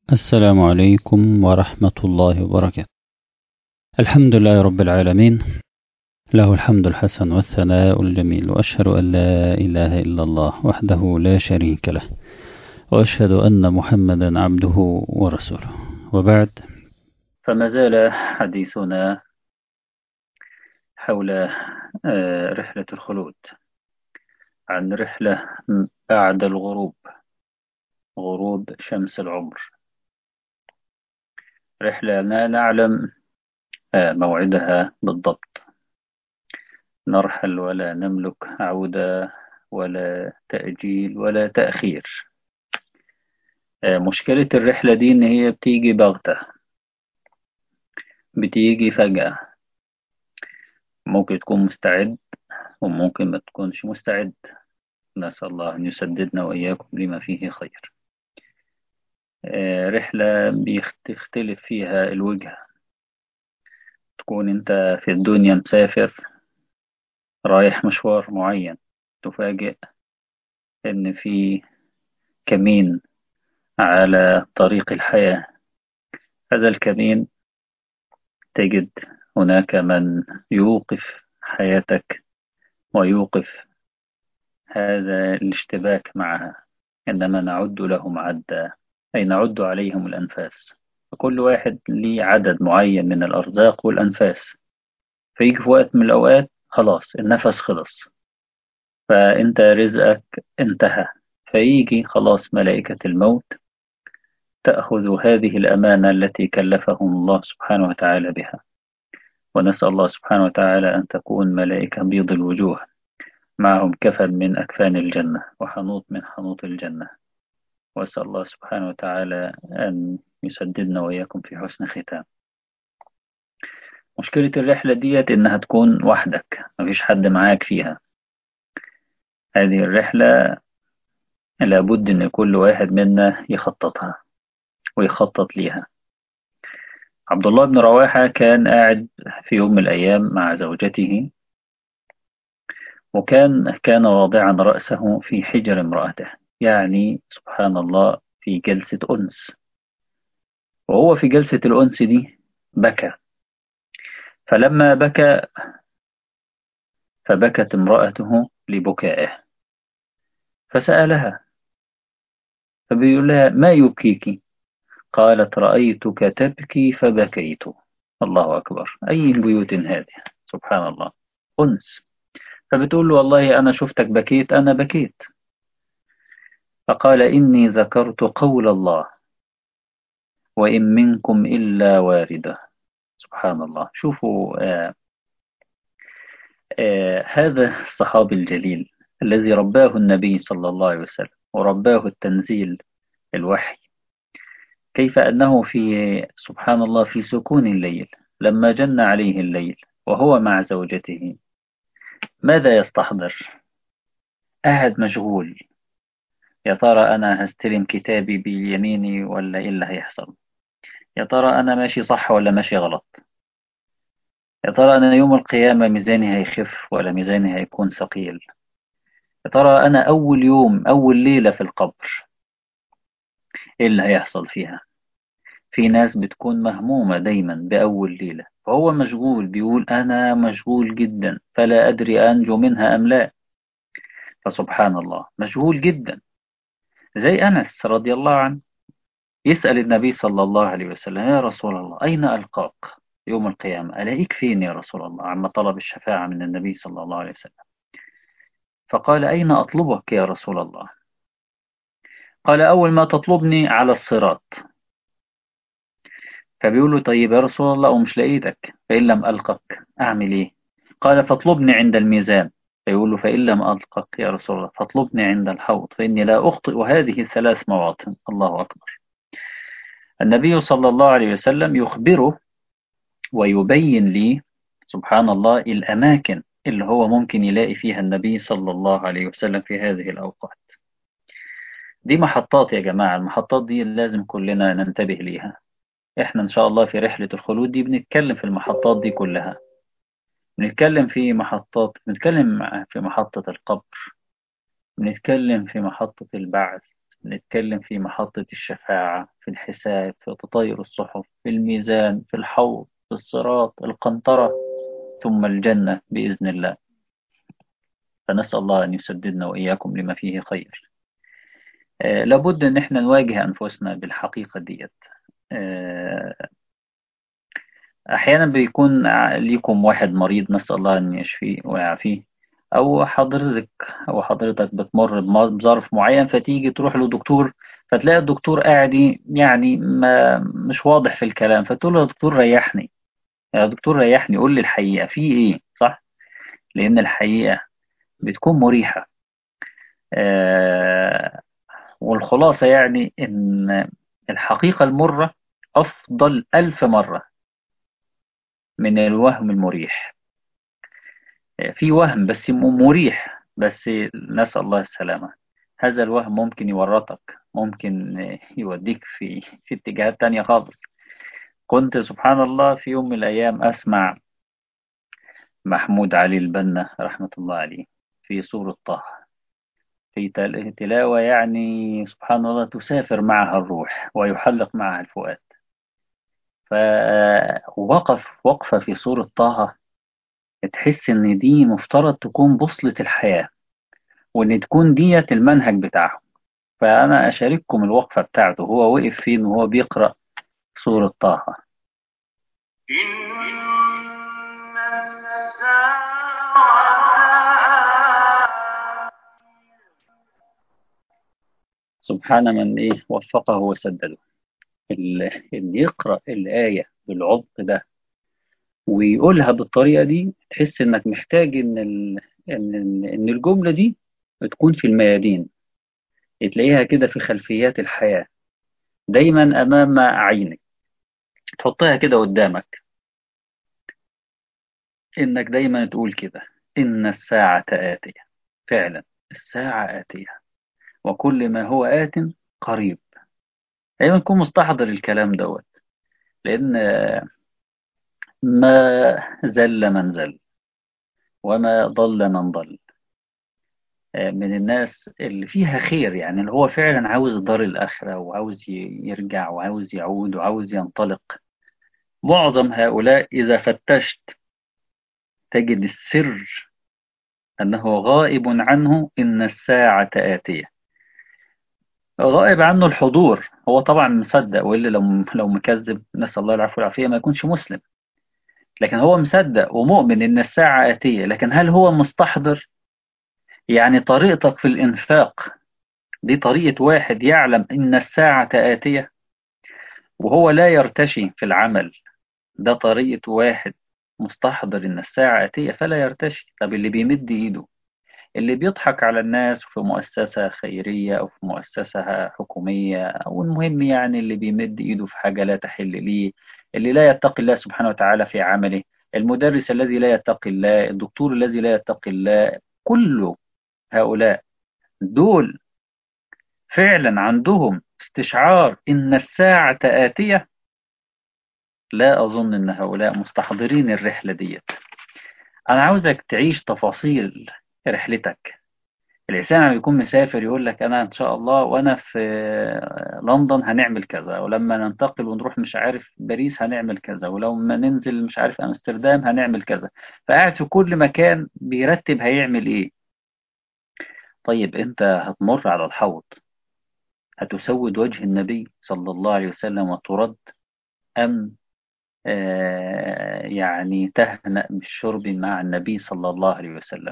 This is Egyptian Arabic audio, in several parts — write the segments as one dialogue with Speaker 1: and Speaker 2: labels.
Speaker 1: السلام عليكم ورحمة الله وبركاته الحمد لله رب العالمين له الحمد الحسن والثناء الجميل وأشهد أن لا إله إلا الله وحده لا شريك له وأشهد أن محمدا عبده ورسوله وبعد فما زال حديثنا حول رحلة الخلود عن رحلة بعد الغروب غروب شمس العمر رحلة لا نعلم موعدها بالضبط نرحل ولا نملك عودة ولا تأجيل ولا تأخير مشكلة الرحلة دي إن هي بتيجي بغتة بتيجي فجأة ممكن تكون مستعد وممكن ما تكونش مستعد نسأل الله أن يسددنا وإياكم لما فيه خير رحلة بيختلف فيها الوجهة تكون أنت في الدنيا مسافر رايح مشوار معين تفاجئ إن في كمين على طريق الحياة هذا الكمين تجد هناك من يوقف حياتك ويوقف هذا الاشتباك معها إنما نعد لهم عدا أي نعد عليهم الأنفاس فكل واحد ليه عدد معين من الأرزاق والأنفاس فيجي في وقت من الأوقات خلاص النفس خلص فأنت رزقك انتهى فيجي خلاص ملائكة الموت تأخذ هذه الأمانة التي كلفهم الله سبحانه وتعالى بها ونسأل الله سبحانه وتعالى أن تكون ملائكة بيض الوجوه معهم كفن من أكفان الجنة وحنوط من حنوط الجنة وأسأل الله سبحانه وتعالى أن يسددنا وإياكم في حسن ختام مشكلة الرحلة ديت إنها تكون وحدك مفيش حد معاك فيها هذه الرحلة لابد إن كل واحد منا يخططها ويخطط ليها عبد الله بن رواحة كان قاعد في يوم من الأيام مع زوجته وكان كان واضعا رأسه في حجر امرأته يعني سبحان الله في جلسة أنس وهو في جلسة الأنس دي بكى فلما بكى فبكت امرأته لبكائه فسألها فبيقول لها ما يبكيك قالت رأيتك تبكي فبكيت الله أكبر أي البيوت هذه سبحان الله أنس فبتقول له والله أنا شفتك بكيت أنا بكيت فقال إني ذكرت قول الله وإن منكم إلا واردة سبحان الله شوفوا آآ آآ هذا الصحابي الجليل الذي رباه النبي صلى الله عليه وسلم ورباه التنزيل الوحي كيف أنه في سبحان الله في سكون الليل لما جن عليه الليل وهو مع زوجته ماذا يستحضر قاعد مشغول يا ترى أنا هستلم كتابي بيميني ولا إيه اللي هيحصل يا ترى أنا ماشي صح ولا ماشي غلط يا ترى أنا يوم القيامة ميزاني هيخف ولا ميزاني هيكون ثقيل يا ترى أنا أول يوم أول ليلة في القبر إيه اللي هيحصل فيها في ناس بتكون مهمومة دايما بأول ليلة فهو مشغول بيقول أنا مشغول جدا فلا أدري أنجو منها أم لا فسبحان الله مشغول جدا زي أنس رضي الله عنه يسأل النبي صلى الله عليه وسلم يا رسول الله أين ألقاك يوم القيامة ألاقيك فين يا رسول الله عما طلب الشفاعة من النبي صلى الله عليه وسلم فقال أين أطلبك يا رسول الله قال أول ما تطلبني على الصراط فبيقول له طيب يا رسول الله ومش لقيتك فإن لم ألقك أعمل إيه قال فاطلبني عند الميزان فيقول له فإن لم ألقك يا رسول الله فاطلبني عند الحوض فإني لا أخطئ هذه الثلاث مواطن الله أكبر النبي صلى الله عليه وسلم يخبره ويبين لي سبحان الله الأماكن اللي هو ممكن يلاقي فيها النبي صلى الله عليه وسلم في هذه الأوقات دي محطات يا جماعة المحطات دي لازم كلنا ننتبه ليها احنا ان شاء الله في رحلة الخلود دي بنتكلم في المحطات دي كلها بنتكلم في محطات بنتكلم في محطة القبر بنتكلم في محطة البعث نتكلم في محطة الشفاعة في الحساب في تطير الصحف في الميزان في الحوض في الصراط القنطرة ثم الجنة بإذن الله فنسأل الله أن يسددنا وإياكم لما فيه خير آه لابد أن احنا نواجه أنفسنا بالحقيقة ديت آه أحيانا بيكون ليكم واحد مريض نسأل الله أن يشفيه ويعافيه أو حضرتك أو حضرتك بتمر بظرف معين فتيجي تروح لدكتور فتلاقي الدكتور قاعد يعني ما مش واضح في الكلام فتقول له يا دكتور ريحني يا دكتور ريحني قول لي الحقيقة في إيه صح؟ لأن الحقيقة بتكون مريحة آه والخلاصة يعني إن الحقيقة المرة أفضل ألف مرة من الوهم المريح في وهم بس مريح بس نسأل الله السلامة هذا الوهم ممكن يورطك ممكن يوديك في في اتجاهات تانية خالص كنت سبحان الله في يوم من الأيام أسمع محمود علي البنا رحمة الله عليه في سورة طه في تلاوة يعني سبحان الله تسافر معها الروح ويحلق معها الفؤاد فوقف وقفة في سورة طه تحس ان دي مفترض تكون بوصلة الحياة وان تكون ديت المنهج بتاعهم فانا اشارككم الوقفة بتاعته هو وقف فين وهو بيقرأ سورة طه سبحان من ايه وفقه وسدده اللي يقرأ الآية بالعمق ده ويقولها بالطريقة دي تحس انك محتاج ان ال... ان ان الجملة دي تكون في الميادين تلاقيها كده في خلفيات الحياة دايما امام عينك تحطها كده قدامك انك دايما تقول كده ان الساعة آتية فعلا الساعة آتية وكل ما هو آت قريب دايما تكون مستحضر الكلام دوت لان ما زل من زل وما ضل من ضل من الناس اللي فيها خير يعني اللي هو فعلا عاوز دار الآخرة وعاوز يرجع وعاوز يعود وعاوز ينطلق معظم هؤلاء إذا فتشت تجد السر أنه غائب عنه إن الساعة آتية غائب عنه الحضور هو طبعا مصدق وإلا لو لو مكذب نسأل الله العفو والعافية ما يكونش مسلم لكن هو مصدق ومؤمن إن الساعة آتية لكن هل هو مستحضر يعني طريقتك في الإنفاق دي طريقة واحد يعلم إن الساعة آتية وهو لا يرتشي في العمل ده طريقة واحد مستحضر إن الساعة آتية فلا يرتشي طب اللي بيمد إيده اللي بيضحك على الناس في مؤسسة خيرية أو في مؤسسة حكومية أو المهم يعني اللي بيمد إيده في حاجة لا تحل ليه اللي لا يتقي الله سبحانه وتعالى في عمله المدرس الذي لا يتقي الله الدكتور الذي لا يتقي الله كل هؤلاء دول فعلا عندهم استشعار إن الساعة آتية لا أظن أن هؤلاء مستحضرين الرحلة ديت أنا عاوزك تعيش تفاصيل رحلتك الإنسان لما يكون مسافر يقول لك أنا إن شاء الله وأنا في لندن هنعمل كذا ولما ننتقل ونروح مش عارف باريس هنعمل كذا ولما ننزل مش عارف أمستردام هنعمل كذا فقاعد في كل مكان بيرتب هيعمل إيه طيب أنت هتمر على الحوض هتسود وجه النبي صلى الله عليه وسلم وترد أم آه يعني تهنأ بالشرب مع النبي صلى الله عليه وسلم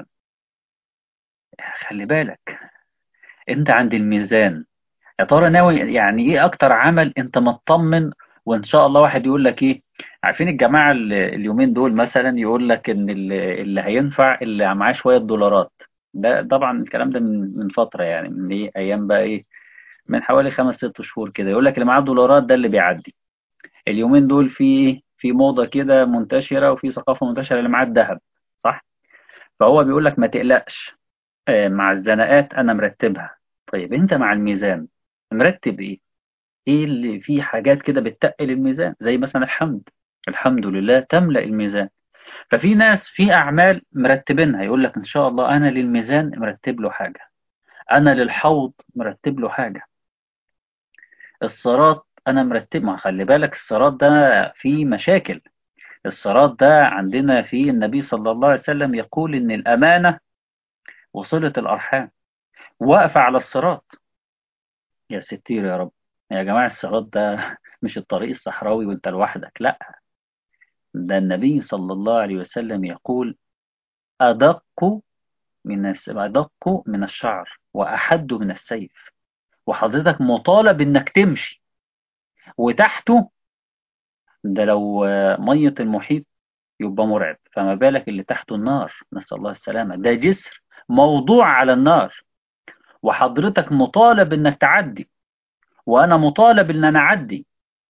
Speaker 1: خلي بالك انت عند الميزان يا ترى ناوي يعني ايه اكتر عمل انت مطمن وان شاء الله واحد يقول لك ايه عارفين الجماعه اليومين دول مثلا يقول لك ان اللي, اللي هينفع اللي معاه شويه دولارات ده طبعا الكلام ده من من فتره يعني من ايه ايام بقى ايه من حوالي خمس ست شهور كده يقول لك اللي معاه دولارات ده اللي بيعدي اليومين دول في في موضه كده منتشره وفي ثقافه منتشره اللي معاه الذهب صح فهو بيقول لك ما تقلقش مع الزنقات انا مرتبها طيب انت مع الميزان مرتب ايه ايه اللي فيه حاجات كده بتتقل الميزان زي مثلا الحمد الحمد لله تملأ الميزان ففي ناس في اعمال مرتبينها يقول لك ان شاء الله انا للميزان مرتب له حاجه انا للحوض مرتب له حاجه الصراط أنا مرتبها خلي بالك الصراط ده فيه مشاكل الصراط ده عندنا فيه النبي صلى الله عليه وسلم يقول إن الأمانة وصلة الأرحام واقفة على الصراط يا ستير يا رب يا جماعة الصراط ده مش الطريق الصحراوي وانت لوحدك لا ده النبي صلى الله عليه وسلم يقول أدق من أدق من الشعر وأحد من السيف وحضرتك مطالب إنك تمشي وتحته ده لو مية المحيط يبقى مرعب فما بالك اللي تحته النار نسأل الله السلامة ده جسر موضوع على النار وحضرتك مطالب إنك تعدي وأنا مطالب إن أنا أعدي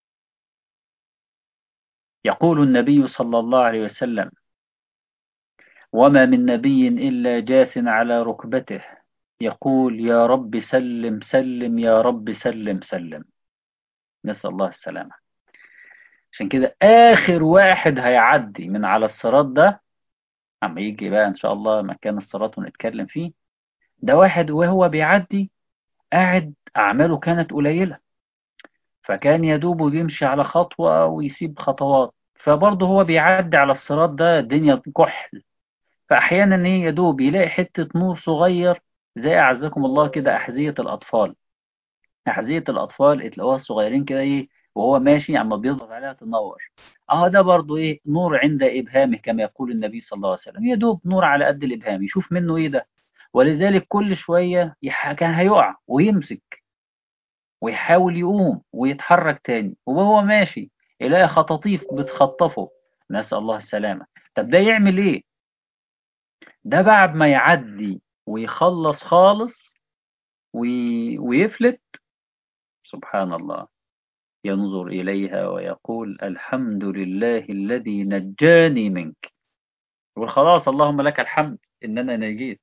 Speaker 1: يقول النبي صلى الله عليه وسلم وما من نبي إلا جاث على ركبته يقول يا رب سلم سلم يا رب سلم سلم نسأل الله السلامة عشان كده آخر واحد هيعدي من على الصراط ده عم يجي بقى إن شاء الله مكان الصراط ونتكلم فيه ده واحد وهو بيعدي قاعد أعماله كانت قليلة فكان يدوب بيمشي على خطوة ويسيب خطوات فبرضه هو بيعدي على الصراط ده الدنيا كحل فأحيانا إيه يدوب يلاقي حتة نور صغير زي أعزكم الله كده أحذية الأطفال أحذية الأطفال تلاقوها الصغيرين كده إيه وهو ماشي عم بيضغط عليها تنور أهو ده برضه إيه نور عند إبهامه كما يقول النبي صلى الله عليه وسلم يدوب نور على قد الإبهام يشوف منه إيه ده ولذلك كل شوية كان هيقع ويمسك ويحاول يقوم ويتحرك تاني وهو ماشي يلاقي خطاطيف بتخطفه نسأل الله السلامة طب ده يعمل ايه ده بعد ما يعدي ويخلص خالص وي... ويفلت سبحان الله ينظر إليها ويقول الحمد لله الذي نجاني منك يقول خلاص اللهم لك الحمد إن أنا نجيت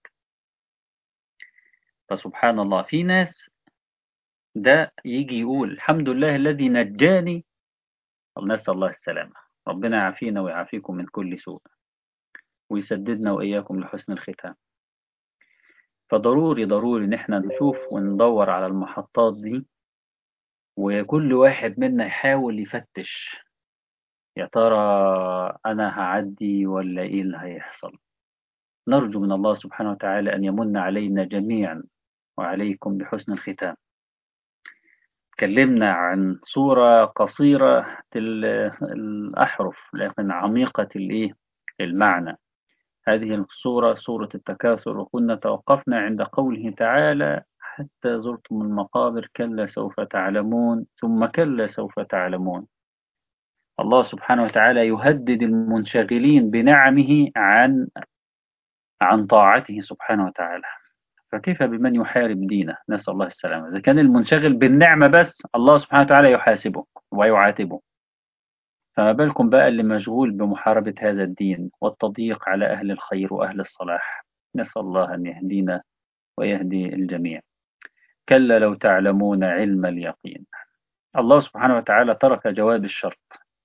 Speaker 1: فسبحان الله في ناس ده يجي يقول الحمد لله الذي نجاني نسأل الله السلامة ربنا يعافينا ويعافيكم من كل سوء ويسددنا وإياكم لحسن الختام فضروري ضروري إن احنا نشوف وندور على المحطات دي وكل واحد منا يحاول يفتش يا ترى أنا هعدي ولا إيه اللي هيحصل نرجو من الله سبحانه وتعالى أن يمن علينا جميعا وعليكم بحسن الختام تكلمنا عن صورة قصيرة الأحرف لكن عميقة الإيه المعنى هذه الصورة صورة التكاثر وكنا توقفنا عند قوله تعالى حتى زرتم المقابر كلا سوف تعلمون ثم كلا سوف تعلمون الله سبحانه وتعالى يهدد المنشغلين بنعمه عن عن طاعته سبحانه وتعالى فكيف بمن يحارب دينه نسأل الله السلامة إذا كان المنشغل بالنعمة بس الله سبحانه وتعالى يحاسبه ويعاتبه فما بالكم بقى اللي مشغول بمحاربة هذا الدين والتضييق على أهل الخير وأهل الصلاح نسأل الله أن يهدينا ويهدي الجميع كلا لو تعلمون علم اليقين الله سبحانه وتعالى ترك جواب الشرط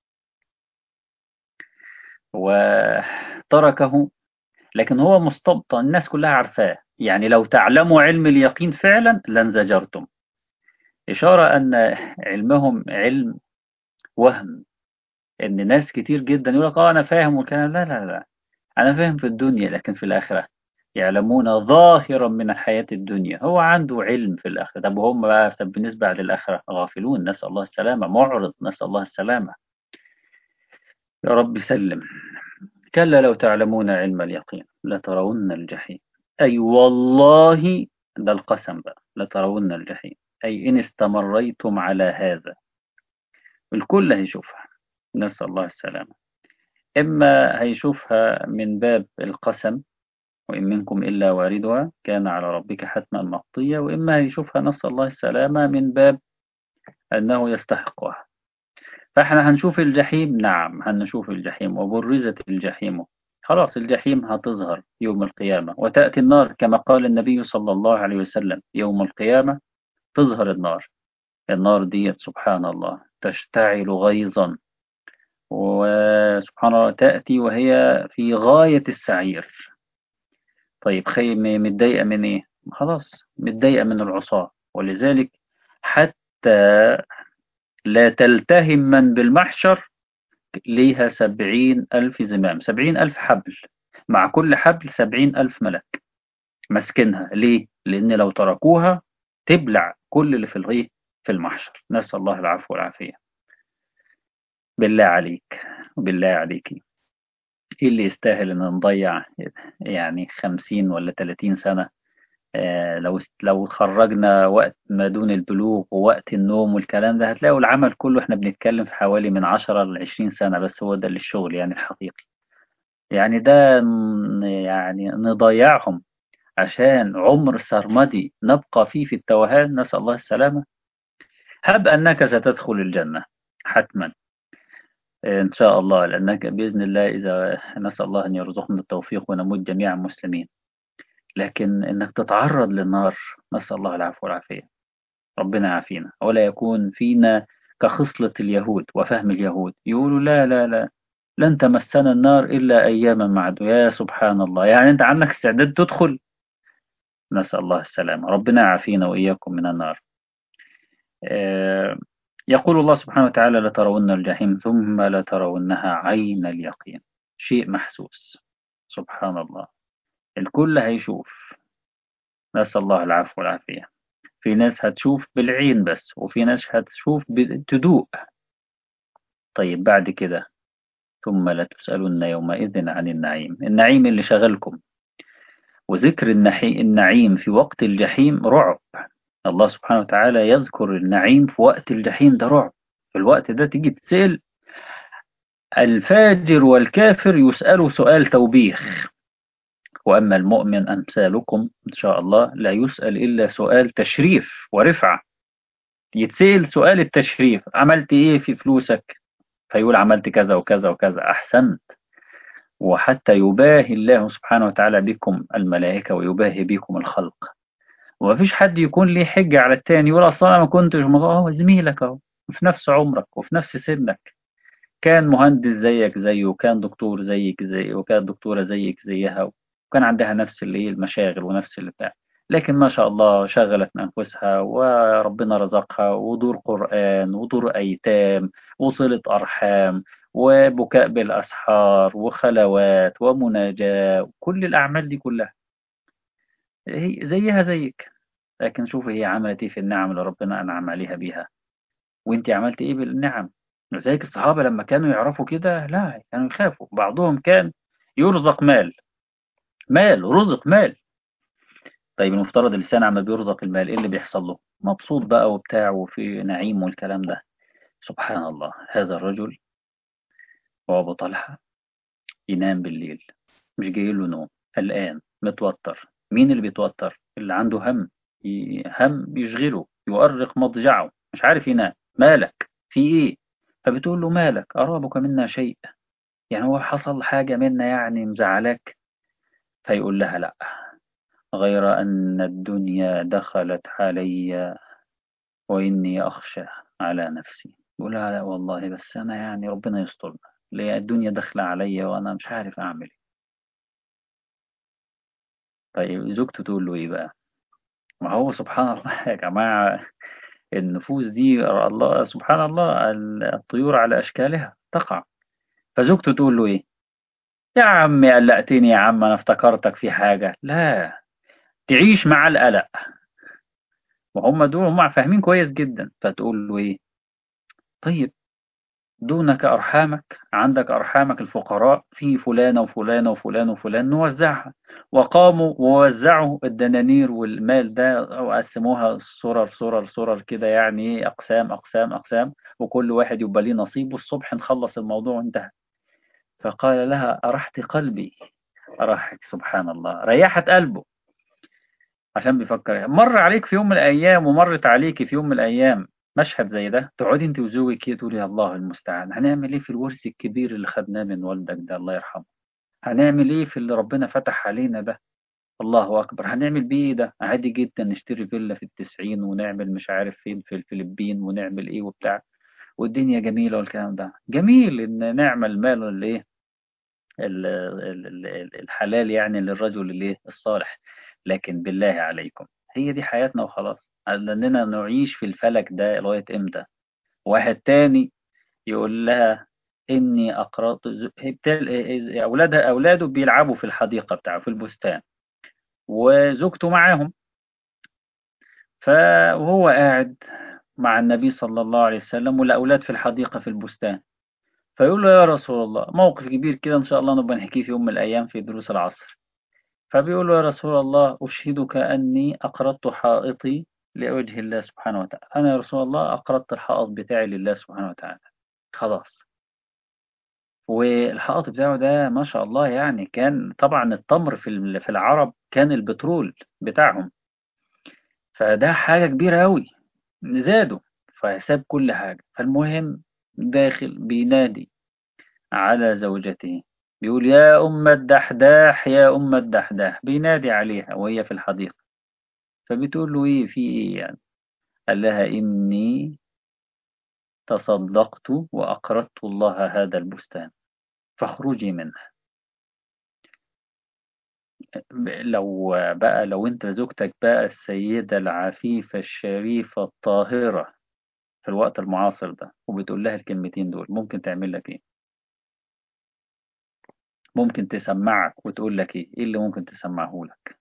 Speaker 1: وتركه لكن هو مستبطن الناس كلها عارفاه يعني لو تعلموا علم اليقين فعلا لانزجرتم إشارة أن علمهم علم وهم إن ناس كتير جدا يقول لك آه أنا فاهم والكلام لا لا لا أنا فاهم في الدنيا لكن في الآخرة يعلمون ظاهرا من الحياة الدنيا هو عنده علم في الآخرة طب وهم بقى طب بالنسبة للآخرة غافلون نسأل الله السلامة معرض نسأل الله السلامة يا رب سلم كلا لو تعلمون علم اليقين لترون الجحيم أي والله ده القسم بقى لترون الجحيم أي إن استمريتم على هذا الكل هيشوفها نسأل الله السلامة إما هيشوفها من باب القسم وإن منكم إلا واردها كان على ربك حتما مقضية وإما هيشوفها نسأل الله السلامة من باب أنه يستحقها فإحنا هنشوف الجحيم نعم هنشوف الجحيم وبرزت الجحيم خلاص الجحيم هتظهر يوم القيامة وتأتي النار كما قال النبي صلى الله عليه وسلم يوم القيامة تظهر النار النار دي سبحان الله تشتعل غيظا وسبحان الله تأتي وهي في غاية السعير طيب خي متضايقة من ايه خلاص متضايقة من العصاة ولذلك حتى حتى لا تلتهم من بالمحشر ليها سبعين ألف زمام سبعين ألف حبل مع كل حبل سبعين ألف ملك مسكنها ليه؟ لأن لو تركوها تبلع كل اللي في الغيه في المحشر نسأل الله العفو والعافية بالله عليك وبالله عليكي ايه اللي يستاهل ان نضيع يعني خمسين ولا تلاتين سنة آه لو لو خرجنا وقت ما دون البلوغ ووقت النوم والكلام ده هتلاقوا العمل كله احنا بنتكلم في حوالي من عشرة لعشرين سنة بس هو ده للشغل يعني الحقيقي يعني ده يعني نضيعهم عشان عمر سرمدي نبقى فيه في التوهان نسأل الله السلامة هب أنك ستدخل الجنة حتما إن شاء الله لأنك بإذن الله إذا نسأل الله أن يرزقنا التوفيق ونموت جميعا مسلمين لكن إنك تتعرض للنار نسأل الله العفو والعافية ربنا يعافينا ولا يكون فينا كخصلة اليهود وفهم اليهود يقولوا لا لا لا لن تمسنا النار إلا أياما معدودة يا سبحان الله يعني أنت عندك استعداد تدخل نسأل الله السلامة ربنا يعافينا وإياكم من النار يقول الله سبحانه وتعالى لترون الجحيم ثم لترونها عين اليقين شيء محسوس سبحان الله الكل هيشوف نسأل الله العفو والعافية في ناس هتشوف بالعين بس وفي ناس هتشوف تدوق طيب بعد كده ثم لتسألن يومئذ عن النعيم النعيم اللي شغلكم وذكر النعيم في وقت الجحيم رعب الله سبحانه وتعالى يذكر النعيم في وقت الجحيم ده رعب في الوقت ده تيجي تسأل الفاجر والكافر يسألوا سؤال توبيخ وأما المؤمن أمثالكم إن شاء الله لا يسأل إلا سؤال تشريف ورفعة يتسأل سؤال التشريف عملت إيه في فلوسك فيقول عملت كذا وكذا وكذا أحسنت وحتى يباهي الله سبحانه وتعالى بكم الملائكة ويباهي بكم الخلق وما فيش حد يكون ليه حجة على التاني يقول أصلا أنا ما كنتش هو زميلك أهو في نفس عمرك وفي نفس سنك كان مهندس زيك زيه وكان دكتور زيك زي وكانت دكتورة زيك زيها وكان عندها نفس اللي هي المشاغل ونفس اللي بتاع لكن ما شاء الله شغلت أنفسها وربنا رزقها ودور قرآن ودور أيتام وصلة أرحام وبكاء بالأسحار وخلوات ومناجاة كل الأعمال دي كلها هي زيها زيك لكن شوف هي عملت ايه في النعم اللي ربنا أنعم عليها بيها وانت عملت ايه بالنعم لذلك الصحابة لما كانوا يعرفوا كده لا كانوا يخافوا بعضهم كان يرزق مال مال رزق مال طيب المفترض الإنسان عما بيرزق المال ايه اللي بيحصل له مبسوط بقى وبتاع وفي نعيم والكلام ده سبحان الله هذا الرجل هو أبو طلحة ينام بالليل مش جاي له نوم قلقان متوتر مين اللي بيتوتر اللي عنده هم هم بيشغله يؤرق مضجعه مش عارف ينام مالك في ايه فبتقول له مالك أرابك منا شيء يعني هو حصل حاجة منا يعني مزعلاك فيقول لها لا غير أن الدنيا دخلت علي وإني أخشى على نفسي يقول لها لا والله بس أنا يعني ربنا يسترنا ليه الدنيا داخلة عليا وأنا مش عارف أعمل طيب زوجته تقول له إيه بقى ما هو سبحان الله يا جماعة النفوس دي الله سبحان الله الطيور على أشكالها تقع فزوجته تقول له إيه يا عمي قلقتني يا عم أنا افتكرتك في حاجة لا تعيش مع القلق وهم دول هم فاهمين كويس جدا فتقول له إيه طيب دونك أرحامك عندك أرحامك الفقراء في فلانة وفلانة وفلانة وفلان نوزعها وقاموا ووزعوا الدنانير والمال ده وقسموها صرر صرر صرر كده يعني أقسام أقسام أقسام وكل واحد يبقى ليه نصيب والصبح نخلص الموضوع وانتهى فقال لها أرحت قلبي أرحك سبحان الله ريحت قلبه عشان بيفكر مر عليك في يوم من الأيام ومرت عليك في يوم من الأيام مشهد زي ده تقعدي انت وزوجك كده تقولي يا الله المستعان هنعمل ايه في الورث الكبير اللي خدناه من والدك ده الله يرحمه هنعمل ايه في اللي ربنا فتح علينا ده الله اكبر هنعمل بيه ايه ده عادي جدا نشتري فيلا في التسعين ونعمل مش عارف فين في الفلبين ونعمل ايه وبتاع والدنيا جميلة والكلام ده جميل ان نعمل مال الايه الحلال يعني للرجل الايه الصالح لكن بالله عليكم هي دي حياتنا وخلاص لأننا نعيش في الفلك ده لغاية إمتى واحد تاني يقول لها إني أقرأت أولادها أولاده بيلعبوا في الحديقة بتاعه في البستان وزوجته معاهم فهو قاعد مع النبي صلى الله عليه وسلم والأولاد في الحديقة في البستان فيقول له يا رسول الله موقف كبير كده إن شاء الله نبقى نحكيه في يوم من الأيام في دروس العصر فبيقول له يا رسول الله أشهدك أني أقرضت حائطي لوجه الله سبحانه وتعالى أنا يا رسول الله أقرضت الحائط بتاعي لله سبحانه وتعالى خلاص والحائط بتاعه ده ما شاء الله يعني كان طبعا التمر في في العرب كان البترول بتاعهم فده حاجة كبيرة أوي زادوا فساب كل حاجة فالمهم داخل بينادي على زوجته بيقول يا أم الدحداح يا أم الدحداح بينادي عليها وهي في الحديقة فبتقول له إيه في إيه يعني قال لها إني تصدقت وأقرضت الله هذا البستان فاخرجي منه لو بقى لو انت زوجتك بقى السيدة العفيفة الشريفة الطاهرة في الوقت المعاصر ده وبتقول لها الكلمتين دول ممكن تعمل لك ايه ممكن تسمعك وتقول لك ايه ايه اللي ممكن تسمعه لك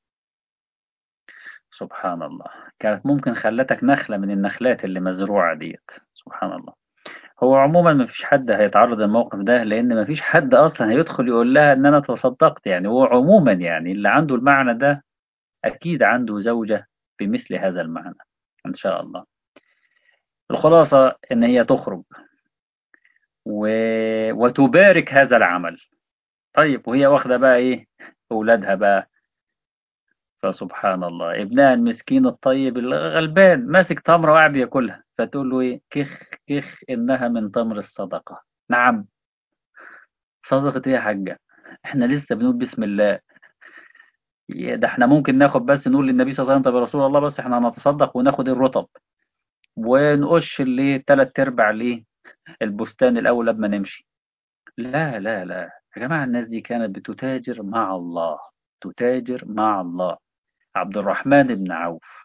Speaker 1: سبحان الله كانت ممكن خلتك نخلة من النخلات اللي مزروعة ديت سبحان الله هو عموما ما فيش حد هيتعرض للموقف ده لان ما فيش حد اصلا هيدخل يقول لها ان انا تصدقت يعني هو عموما يعني اللي عنده المعنى ده اكيد عنده زوجة بمثل هذا المعنى ان شاء الله الخلاصة ان هي تخرج و... وتبارك هذا العمل طيب وهي واخدة بقى ايه اولادها بقى فسبحان الله ابنها المسكين الطيب الغلبان ماسك تمرة وقاعد بياكلها فتقول له ايه كخ كخ انها من تمر الصدقة نعم صدقة ايه يا حاجة احنا لسه بنقول بسم الله ده احنا ممكن ناخد بس نقول للنبي صلى الله عليه وسلم طب يا رسول الله بس احنا هنتصدق وناخد الرطب ونقش اللي تلات ارباع ليه البستان الاول قبل ما نمشي لا لا لا يا جماعة الناس دي كانت بتتاجر مع الله تتاجر مع الله عبد الرحمن بن عوف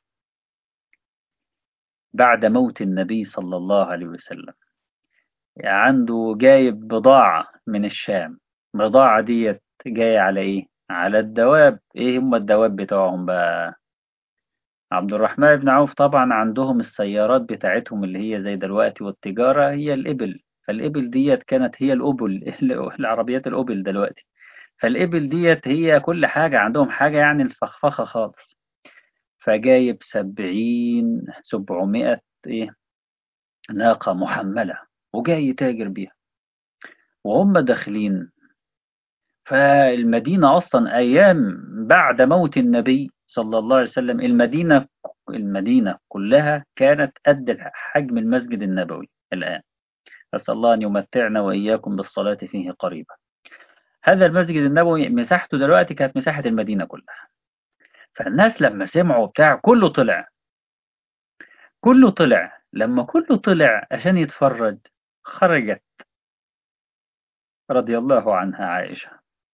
Speaker 1: بعد موت النبي صلى الله عليه وسلم عنده جايب بضاعة من الشام البضاعة ديت جاية على ايه على الدواب ايه هم الدواب بتوعهم بقى عبد الرحمن بن عوف طبعا عندهم السيارات بتاعتهم اللي هي زي دلوقتي والتجارة هي الإبل فالإبل ديت كانت هي الأبل العربيات الأبل دلوقتي فالإبل ديت هي كل حاجة عندهم حاجة يعني الفخفخة خالص فجايب سبعين سبعمائة إيه ناقة محملة وجاي يتاجر بيها وهم داخلين فالمدينة أصلا أيام بعد موت النبي صلى الله عليه وسلم المدينة المدينة كلها كانت قد حجم المسجد النبوي الآن أسأل الله أن يمتعنا وإياكم بالصلاة فيه قريبا هذا المسجد النبوي مساحته دلوقتي كانت مساحة المدينة كلها فالناس لما سمعوا بتاع كله طلع كله طلع لما كله طلع عشان يتفرج خرجت رضي الله عنها عائشة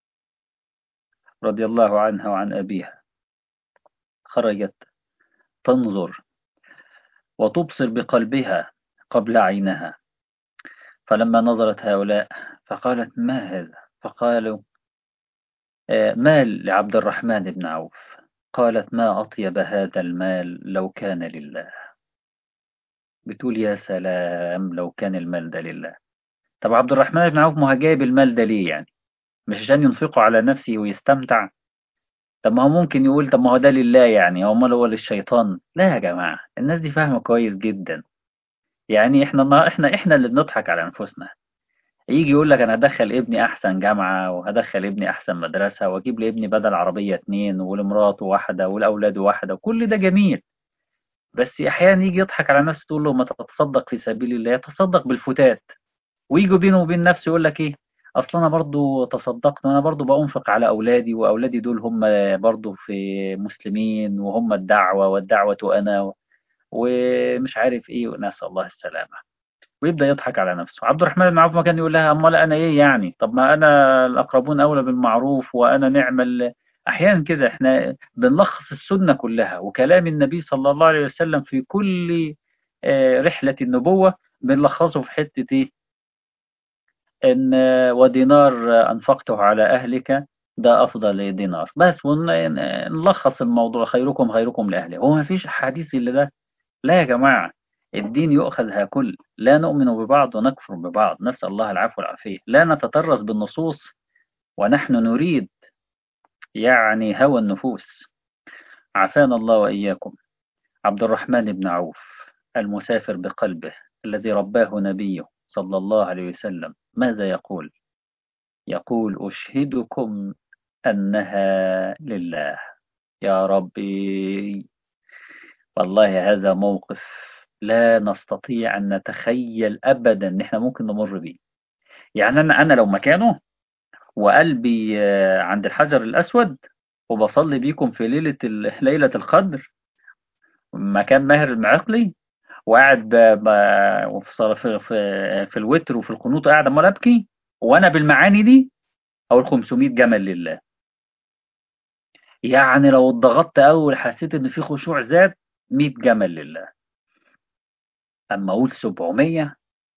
Speaker 1: رضي الله عنها وعن أبيها خرجت تنظر وتبصر بقلبها قبل عينها فلما نظرت هؤلاء فقالت ما هذا فقالوا مال لعبد الرحمن بن عوف قالت ما أطيب هذا المال لو كان لله بتقول يا سلام لو كان المال ده لله طب عبد الرحمن بن عوف ما جايب المال ده ليه يعني مش عشان ينفقه على نفسه ويستمتع طب ما هو ممكن يقول طب ما هو ده لله يعني هو مال هو للشيطان لا يا جماعة الناس دي فاهمة كويس جدا يعني احنا احنا احنا اللي بنضحك على انفسنا يجي يقول لك انا هدخل ابني احسن جامعة وهدخل ابني احسن مدرسة واجيب لابني بدل عربية اتنين ولمراته واحدة ولاولاده واحدة وكل ده جميل بس احيانا يجي يضحك على نفسه تقول له ما تتصدق في سبيل الله يتصدق بالفتات ويجوا بينه وبين نفسه يقول لك ايه اصل انا برضو تصدقت وانا برضو بأنفق على اولادي واولادي دول هم برضو في مسلمين وهم الدعوة والدعوة انا ومش عارف ايه ونسأل الله السلامة ويبدأ يضحك على نفسه عبد الرحمن بن عوف ما كان يقول لها امال انا ايه يعني طب ما انا الاقربون اولى بالمعروف وانا نعمل أحيانا كده احنا بنلخص السنة كلها وكلام النبي صلى الله عليه وسلم في كل رحلة النبوة بنلخصه في حتة ايه ان ودينار انفقته على اهلك ده افضل دينار بس ونلخص الموضوع خيركم خيركم لاهله هو ما فيش حديث الا ده لا يا جماعة الدين يؤخذ كل لا نؤمن ببعض ونكفر ببعض نسأل الله العفو والعافية لا نتطرز بالنصوص ونحن نريد يعني هوى النفوس عافانا الله وإياكم عبد الرحمن بن عوف المسافر بقلبه الذي رباه نبيه صلى الله عليه وسلم ماذا يقول يقول أشهدكم أنها لله يا ربي والله هذا موقف لا نستطيع أن نتخيل أبدا أن احنا ممكن نمر به يعني أنا, أنا لو مكانه وقلبي عند الحجر الأسود وبصلي بيكم في ليلة ليلة القدر مكان ماهر المعقلي وقاعد في في في الوتر وفي القنوط قاعد عمال ابكي وانا بالمعاني دي اقول 500 جمل لله يعني لو اتضغطت قوي حسيت ان في خشوع زاد 100 جمل لله اما اقول 700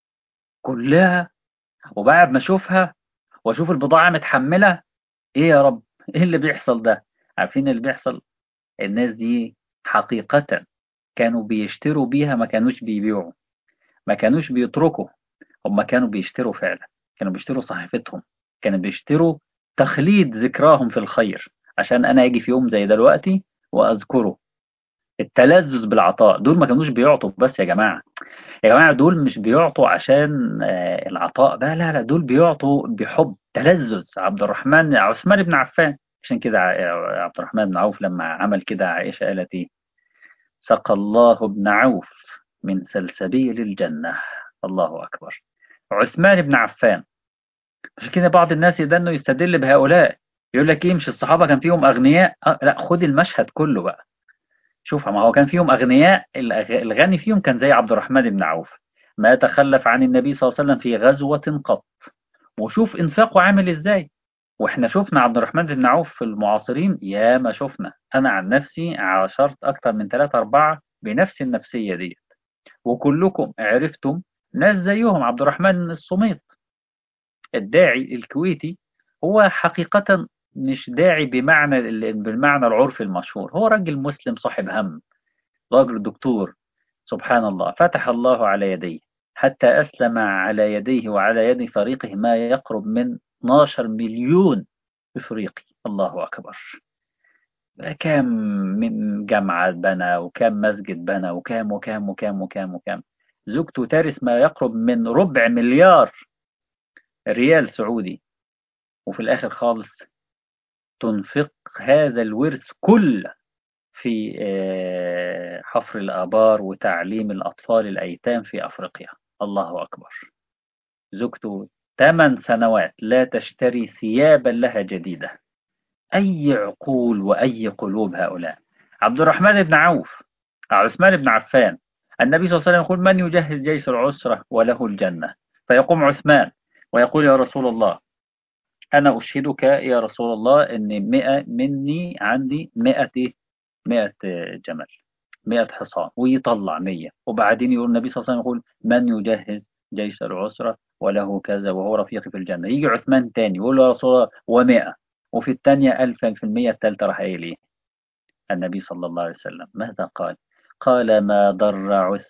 Speaker 1: كلها وبعد ما اشوفها واشوف البضاعه متحمله ايه يا رب ايه اللي بيحصل ده عارفين اللي بيحصل الناس دي حقيقه كانوا بيشتروا بيها ما كانوش بيبيعوا ما كانوش بيتركوا هم كانوا بيشتروا فعلا كانوا بيشتروا صحيفتهم كانوا بيشتروا تخليد ذكراهم في الخير عشان انا اجي في يوم زي دلوقتي واذكره التلذذ بالعطاء دول ما كانوش بيعطوا بس يا جماعة يا جماعة دول مش بيعطوا عشان العطاء بقى لا لا دول بيعطوا بحب تلذذ عبد الرحمن عثمان بن عفان عشان كده عبد الرحمن بن عوف لما عمل كده عائشة قالت ايه سقى الله ابن عوف من سلسبيل الجنة الله أكبر عثمان بن عفان عشان كده بعض الناس يدنوا يستدل بهؤلاء يقول لك ايه مش الصحابة كان فيهم أغنياء أه لا خد المشهد كله بقى شوف ما هو كان فيهم أغنياء الغني فيهم كان زي عبد الرحمن بن عوف ما تخلف عن النبي صلى الله عليه وسلم في غزوة قط وشوف إنفاقه عامل إزاي وإحنا شفنا عبد الرحمن بن عوف في المعاصرين يا ما شفنا أنا عن نفسي عاشرت أكتر من ثلاثة أربعة بنفس النفسية دي وكلكم عرفتم ناس زيهم عبد الرحمن الصميط الداعي الكويتي هو حقيقة مش داعي بمعنى بالمعنى العرفي المشهور هو راجل مسلم صاحب هم راجل دكتور سبحان الله فتح الله على يديه حتى أسلم على يديه وعلى يد فريقه ما يقرب من 12 مليون إفريقي الله أكبر كم من جامعة بنى وكم مسجد بنى وكم وكم وكم وكم وكم زوجته ترث ما يقرب من ربع مليار ريال سعودي وفي الآخر خالص تنفق هذا الورث كله في حفر الآبار وتعليم الأطفال الأيتام في أفريقيا الله أكبر زوجته ثمان سنوات لا تشتري ثيابا لها جديدة أي عقول وأي قلوب هؤلاء عبد الرحمن بن عوف عثمان بن عفان النبي صلى الله عليه وسلم يقول من يجهز جيش العسرة وله الجنة فيقوم عثمان ويقول يا رسول الله أنا أشهدك يا رسول الله أن مئة مني عندي مئة مئة جمل مئة حصان ويطلع مية وبعدين يقول النبي صلى الله عليه وسلم يقول من يجهز جيش العسرة وله كذا وهو رفيقي في الجنة يجي عثمان تاني يقول له يا رسول الله ومئة وفي الثانية ألفا في المية الثالثة راح إليه النبي صلى الله عليه وسلم ماذا قال قال ما ضر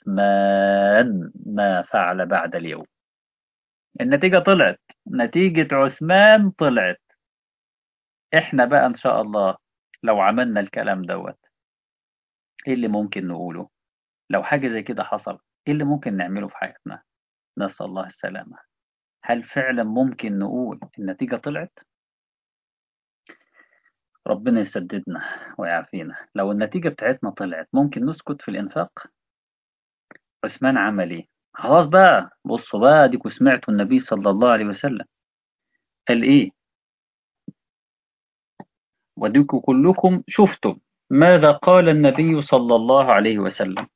Speaker 1: عثمان ما فعل بعد اليوم النتيجة طلعت نتيجة عثمان طلعت احنا بقى ان شاء الله لو عملنا الكلام دوت ايه اللي ممكن نقوله لو حاجة زي كده حصل ايه اللي ممكن نعمله في حياتنا نسأل الله السلامة هل فعلا ممكن نقول النتيجة طلعت ربنا يسددنا ويعافينا لو النتيجة بتاعتنا طلعت ممكن نسكت في الإنفاق عثمان عمل ايه خلاص بقى بصوا بقى ديكوا سمعتوا النبي صلى الله عليه وسلم قال ايه وديكوا كلكم شفتم ماذا قال النبي صلى الله عليه وسلم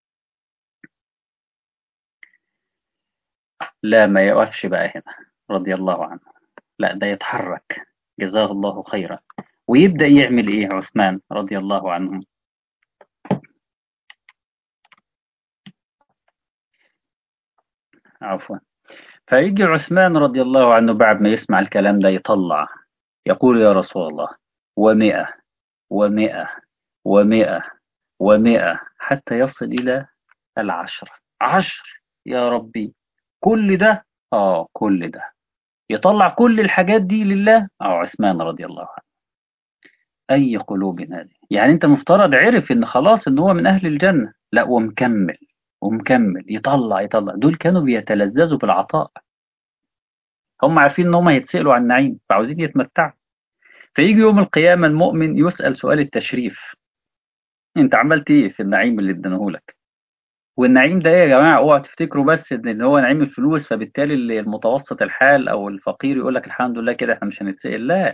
Speaker 1: لا ما يقفش بقى هنا رضي الله عنه لا ده يتحرك جزاه الله خيرا ويبدأ يعمل إيه عثمان رضي الله عنه عفوا فيجي عثمان رضي الله عنه بعد ما يسمع الكلام ده يطلع يقول يا رسول الله ومئة ومئة ومئة ومئة حتى يصل إلى العشرة عشر يا ربي كل ده آه كل ده يطلع كل الحاجات دي لله أو عثمان رضي الله عنه أي قلوب هذه يعني أنت مفترض عرف إن خلاص إن هو من أهل الجنة لا ومكمل ومكمل يطلع يطلع دول كانوا بيتلذذوا بالعطاء هم عارفين إن هم هيتسألوا عن النعيم فعاوزين يتمتعوا فيجي يوم القيامة المؤمن يسأل سؤال التشريف أنت عملت إيه في النعيم اللي اديناهولك والنعيم ده ايه يا جماعه اوعوا تفتكروا بس ان هو نعيم الفلوس فبالتالي اللي المتوسط الحال او الفقير يقول لك الحمد لله كده احنا مش هنتسال لا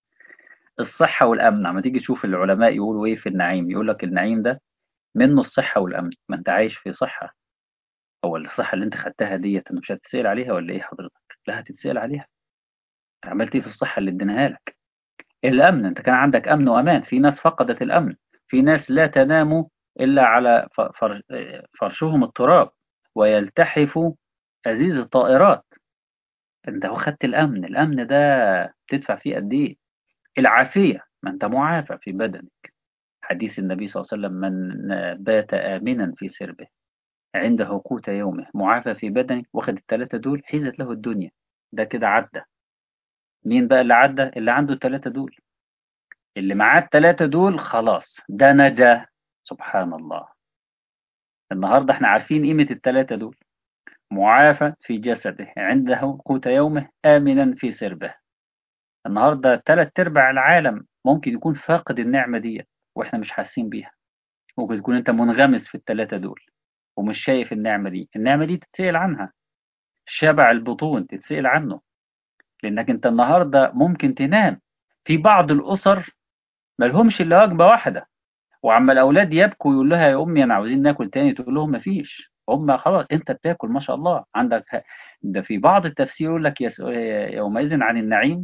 Speaker 1: الصحه والامن لما تيجي تشوف العلماء يقولوا ايه في النعيم يقول لك النعيم ده منه الصحه والامن ما انت عايش في صحه هو الصحه اللي انت خدتها ديت انت مش هتتسال عليها ولا ايه حضرتك لا هتتسال عليها عملت ايه في الصحه اللي اديناها لك الامن انت كان عندك امن وامان في ناس فقدت الامن في ناس لا تنام إلا على فرشهم التراب ويلتحف أزيز الطائرات أنت واخدت الأمن الأمن ده تدفع فيه قد إيه العافية ما أنت معافى في بدنك حديث النبي صلى الله عليه وسلم من بات آمنا في سربه عنده قوت يومه معافى في بدنه واخد الثلاثة دول حيزت له الدنيا ده كده عدى مين بقى اللي عدى اللي عنده الثلاثة دول اللي معاه الثلاثة دول خلاص ده نجا سبحان الله النهاردة احنا عارفين قيمة الثلاثة دول معافى في جسده عنده قوت يومه آمنا في سربه النهاردة ثلاث ارباع العالم ممكن يكون فاقد النعمة دي واحنا مش حاسين بيها ممكن تكون انت منغمس في الثلاثة دول ومش شايف النعمة دي النعمة دي تتسأل عنها شبع البطون تتسأل عنه لانك انت النهاردة ممكن تنام في بعض الأسر ملهمش إلا وجبة واحدة وعما الأولاد يبكوا يقول لها يا أمي أنا عاوزين ناكل تاني تقول لهم مفيش هم خلاص أنت بتاكل ما شاء الله عندك ده في بعض التفسير يقول لك يومئذ عن النعيم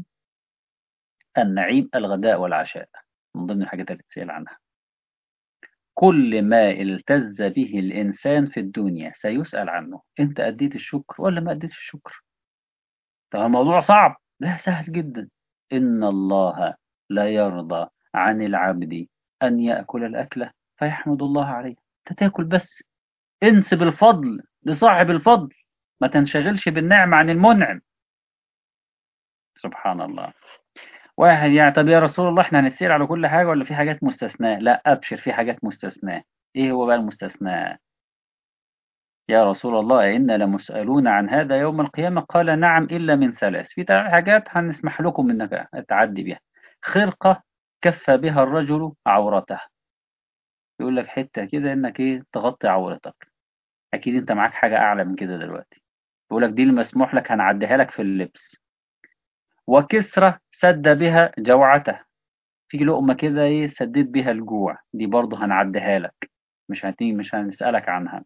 Speaker 1: النعيم الغداء والعشاء من ضمن الحاجات اللي تسأل عنها كل ما التز به الإنسان في الدنيا سيسأل عنه أنت أديت الشكر ولا ما أديت الشكر طب الموضوع صعب لا سهل جدا إن الله لا يرضى عن العبد أن يأكل الأكلة فيحمد الله عليه تتاكل بس انسب الفضل لصاحب الفضل ما تنشغلش بالنعم عن المنعم سبحان الله واحد يعني طب يا رسول الله احنا هنسير على كل حاجة ولا في حاجات مستثناة لا أبشر في حاجات مستثناة ايه هو بقى المستثناء يا رسول الله إنا لمسألون عن هذا يوم القيامة قال نعم إلا من ثلاث في حاجات هنسمح لكم انك تعدي بها خرقة كفى بها الرجل عورته يقول لك حتة كده انك ايه تغطي عورتك اكيد انت معاك حاجة اعلى من كده دلوقتي يقول لك دي المسموح لك هنعديها لك في اللبس وكسرة سد بها جوعته في لقمة كده ايه سديت بها الجوع دي برضه هنعديها لك مش هتيجي مش هنسألك عنها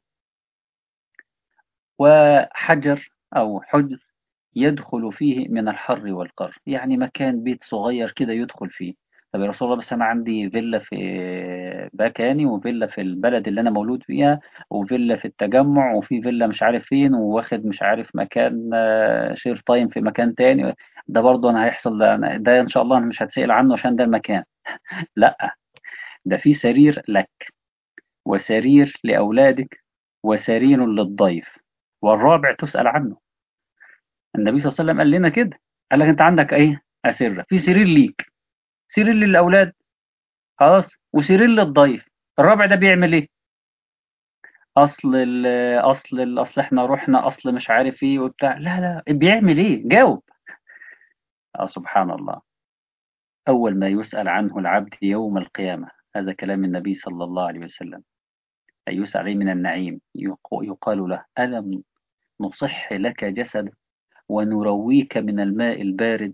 Speaker 1: وحجر او حجر يدخل فيه من الحر والقر يعني مكان بيت صغير كده يدخل فيه طب يا رسول الله بس أنا عندي فيلا في باكاني وفيلا في البلد اللي أنا مولود فيها وفيلا في التجمع وفي فيلا مش عارف فين وواخد مش عارف مكان شير تايم في مكان تاني ده برضه أنا هيحصل ده, ده إن شاء الله أنا مش هتسأل عنه عشان ده المكان لا ده في سرير لك وسرير لأولادك وسرير للضيف والرابع تسأل عنه النبي صلى الله عليه وسلم قال لنا كده قال لك أنت عندك إيه أسرة في سرير ليك سرير للأولاد خلاص وسرير للضيف الرابع ده بيعمل ايه اصل ال اصل ال اصل احنا رحنا اصل مش عارف ايه وبتاع لا لا بيعمل ايه جاوب اه سبحان الله اول ما يسأل عنه العبد يوم القيامة هذا كلام النبي صلى الله عليه وسلم أي يسأل عليه من النعيم يقال له ألم نصح لك جسد ونرويك من الماء البارد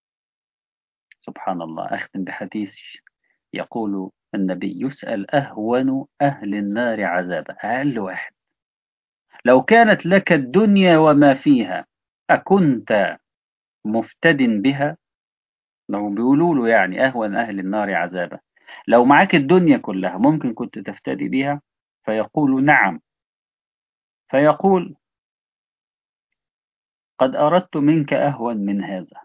Speaker 1: سبحان الله أختم بحديث يقول النبي يسأل أهون أهل النار عذابا أقل واحد لو كانت لك الدنيا وما فيها أكنت مفتد بها لو بيقولوا له يعني أهون أهل النار عذابا لو معاك الدنيا كلها ممكن كنت تفتدي بها فيقول نعم فيقول قد أردت منك أهون من هذا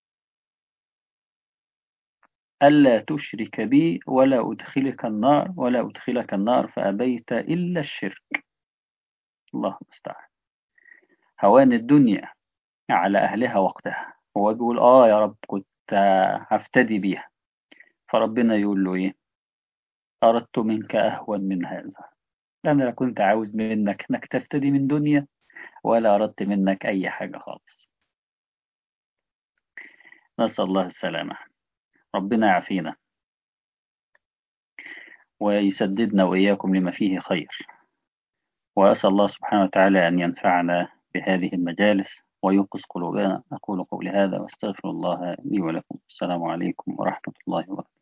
Speaker 1: ألا تشرك بي ولا أدخلك النار ولا أدخلك النار فأبيت إلا الشرك الله المستعان هوان الدنيا على أهلها وقتها هو بيقول آه يا رب كنت هفتدي بيها فربنا يقول له إيه أردت منك أهون من هذا أنا لا كنت عاوز منك إنك تفتدي من دنيا ولا أردت منك أي حاجة خالص نسأل الله السلامة ربنا يعافينا ويسددنا وإياكم لما فيه خير وأسأل الله سبحانه وتعالى أن ينفعنا بهذه المجالس ويوقظ قلوبنا أقول قولي هذا واستغفر الله لي ولكم السلام عليكم ورحمة الله وبركاته